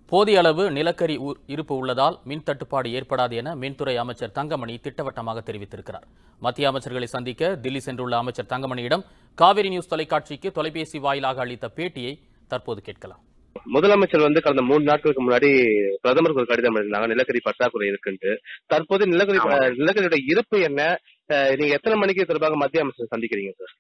போதிய அளவு நிலக்கரி உ- இருப்பு உள்ளதால் மின் தட்டுப்பாடு ஏற்படாது என மின்துறை அமைச்சர் தங்கமணி திட்டவட்டமாக தெரிவித்திருக்கிறார் மத்திய அமைச்சர்களை சந்திக்க தில்லி சென்றுள்ள அமைச்சர் தங்கமணியிடம் காவிரி நியூஸ் தொலைக்காட்சிக்கு தொலைபேசி வாயிலாக அளித்த பேட்டியை தற்போது கேட்கலாம் முதலமைச்சர் வந்து கடந்த மூணு நாட்களுக்கு முன்னாடி பிரதமருக்கு ஒரு கடிதம் எழுதினாங்க நிலக்கரி பற்றாக்குறை இருக்குன்ட்டு தற்போது நிலக்கரி ஆமா. அஹ், நிலக்கரியோட இருப்பு என்ன அஹ், நீங்க எத்தனை மணிக்கு இது தொடர்பாக மத்திய அமைச்சர் சந்திக்கிறீங்க சார்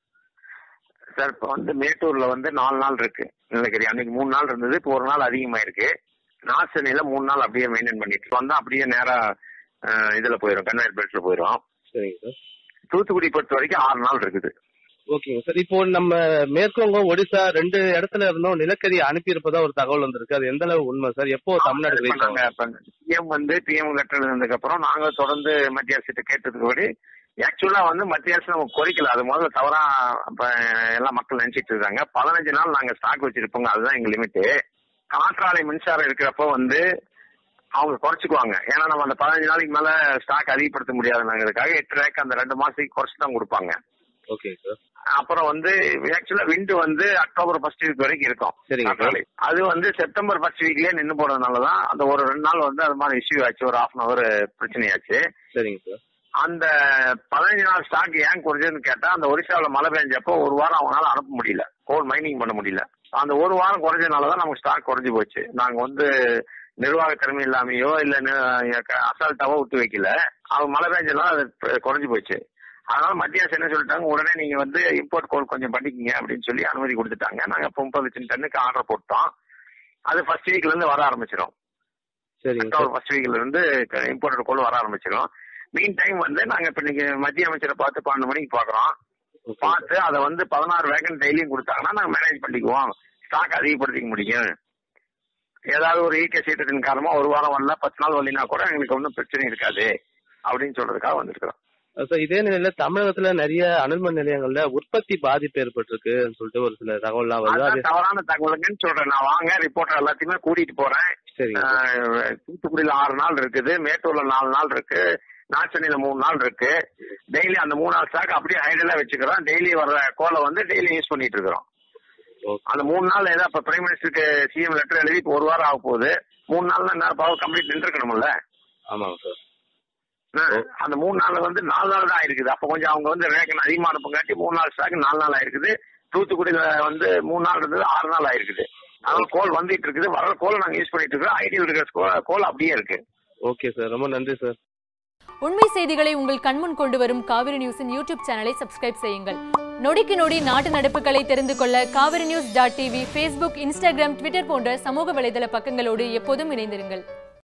சார் இப்போ வந்து மேட்டூர்ல வந்து நாலு நாள் இருக்கு நிலக்கரி அன்னைக்கு மூணு நாள் இருந்தது இப்போ ஒரு நாள் அதிகமாயிருக்கு நாசனில மூணு நாள் அப்படியே மெயின்டைன் பண்ணிட்டு வந்தா அப்படியே நேரா அஹ், இதுல போயிடும் கன்வேயர் பெல்ட்ல போயிடும் சரிங்க சார் தூத்துக்குடி பொறுத்த வரைக்கும் ஆறு நாள் இருக்குது ஓகேங்க சார் இப்போ நம்ம மேற்குவங்கம் ஒடிசா ரெண்டு இடத்துல இருந்தும் நிலக்கரி அனுப்பி இருப்பதா ஒரு தகவல் வந்திருக்கு அது எந்த அளவு உண்மை சார் எப்போ தமிழ்நாடு இப்ப ரீச் நாங்க ஆகும் பிஎம் வந்து பிஎம் லெட்டர் இருந்ததுக்கு அப்புறம் நாங்க தொடர்ந்து மத்திய அரசு கேட்டதுக்கு படி ஆக்சுவலா வந்து மத்திய அரசு நம்ம குறைக்கல அது முதல்ல தவறா இப்ப எல்லாம் மக்கள் நினைச்சிட்டு இருக்காங்க பதினஞ்சு நாள் நாங்க ஸ்டாக் வச்சிருப்போங்க அதுதான் எங்க லிமிட் காற்றாலை மின்சாரம் இருக்கிறப்போ வந்து அவங்க குறைச்சுக்குவாங்க ஏன்னா நம்ம அந்த பதினஞ்சு நாளைக்கு மேல ஸ்டாக் அதிகப்படுத்த முடியாதுங்கிறதுக்காக எட்டு ரேக் அந்த ரெண்டு மாசத்துக்கு குறைச்சு தான் கொடுப்பாங்க ஓகேங்க சார் அப்புறம் வந்து ஆக்சுவலா விண்டு வந்து அக்டோபர் ஃபர்ஸ்ட் வீக் வரைக்கும் இருக்கும் சரிங்க சார் காற்றாலை. அது வந்து செப்டம்பர் ஃபர்ஸ்ட் வீக்லயே நின்று போனதுனாலதான் அந்த ஒரு ரெண்டு நாள் வந்து அது மாதிரி இஷ்யூ ஆச்சு ஒரு ஹாஃப் அன் அவர் பிரச்சனையாச்சு சரிங்க சார் அந்த பதினஞ்சு நாள் ஸ்டாக் ஏன் குறைஞ்சதுன்னு கேட்டா அந்த ஒரிசாவில் மழை பெஞ்சப்போ ஒரு வாரம் அவங்களால அனுப்ப முடியல கோல் மைனிங் பண்ண முடியல அந்த ஒரு வாரம் குறைஞ்சதுனாலதான் நமக்கு ஸ்டாக் குறைஞ்சு போச்சு நாங்க வந்து நிர்வாக திறமை இல்லாமையோ இல்ல அசால்ட்டாவோ விட்டு வைக்கல அவங்க மழை பெஞ்சதுனால அது ப- குறைஞ்சு போச்சு அதனால மத்திய அரசு என்ன சொல்லிட்டாங்க உடனே நீங்க வந்து இம்போர்ட் கோல் கொஞ்சம் பண்ணிக்கிங்க அப்படின்னு சொல்லி அனுமதி கொடுத்துட்டாங்க நாங்க இப்போ முப்பது லட்சம் டன்னுக்கு ஆர்டர் போட்டோம் அது ஃபர்ஸ்ட் வீக்ல இருந்து வர ஆரம்பிச்சிடும் சரிங்க சார் அக்டோபர் ஃபர்ஸ்ட் வீக்ல இருந்து இம்போர்ட்டட் கோல் வர ஆரம்பிச்சிடும் மீன் டைம் வந்து நாங்க இப்ப இன்னைக்கு மத்திய அமைச்சரை பார்த்து பன்னெண்டு மணிக்கு பாக்குறோம் ஓகே பார்த்து அதை வந்து பதினாறு வேகன் டெய்லியும் கொடுத்தாங்கன்னா நாங்க மேனேஜ் பண்ணிக்குவோம் ஸ்டாக் அதிகப்படுத்திக்க முடியும் ஏதாவது ஒரு ஈக்க சீட்டத்தின் காரணமா ஒரு வாரம் வரல பத்து நாள் வரலினா கூட எங்களுக்கு ஒன்றும் பிரச்சனை இருக்காது அப்படின்னு சொல்றதுக்காக வந்திருக்கிறோம் சார் இதே நிலையில தமிழகத்துல நிறைய அனல்மின் நிலையங்கள்ல உற்பத்தி பாதிப்பு ஏற்பட்டிருக்குன்னு சொல்லிட்டு ஒரு சில தகவல்லாம் வருது அது அதான் தவறான தகவலுங்கன்னு சொல்றேன் நான் வாங்க ரிப்போர்ட்டர் எல்லாத்தையுமே கூட்டிட்டு போறேன் சரிங்க சார் ஆஹ் தூத்துக்குடியில ஆறு நாள் இருக்குது மேட்டூர்ல நாலு நாள் இருக்கு நாச்சனில மூணு நாள் இருக்கு டெய்லி அந்த மூணு நாள் ஸ்டாக் அப்படியே ஹைடலா வச்சுக்கிறோம் டெய்லி வர்ற கோலை வந்து டெய்லி யூஸ் பண்ணிட்டு இருக்கிறோம் ஓகே அந்த மூணு நாள் ஏதாவது இப்ப பிரைம் மினிஸ்டருக்கு சிஎம் லெட்டர் எழுதி இப்போ ஒரு வாரம் ஆக போகுது மூணு நாள்ல என்ன பவர் கம்ப்ளீட் நின்றுக்கணும்ல ஆமாங்க சார் அந்த மூணு நாள் வந்து நாலு நாள் தான் ஆயிருக்குது அப்ப கொஞ்சம் அவங்க வந்து ரேக்கன் அதிகமா அனுப்புங்காட்டி மூணு நாள் ஸ்டாக் நாலு நாள் ஆயிருக்குது தூத்துக்குடியில வந்து மூணு நாள் இருந்தது ஆறு நாள் ஆயிருக்குது அதனால கோல் வந்துட்டு இருக்குது வர கோல் நாங்க யூஸ் பண்ணிட்டு இருக்கோம் ஐடியில் இருக்கிற கோ- கோல் அப்படியே இருக்கு ஓகே சார் ரொம்ப நன்றி சார் உண்மை செய்திகளை உங்கள் கண்முன் கொண்டு வரும் காவிரி நியூஸின் யூடியூப் சேனலை சப்ஸ்கிரைப் செய்யுங்கள் நொடிக்கு நொடி நாட்டு நடப்புகளை தெரிந்து கொள்ள Kaveri news dot TV Facebook Instagram Twitter போன்ற சமூக வலைதள பக்கங்களோடு எப்போதும் இணைந்திருங்கள்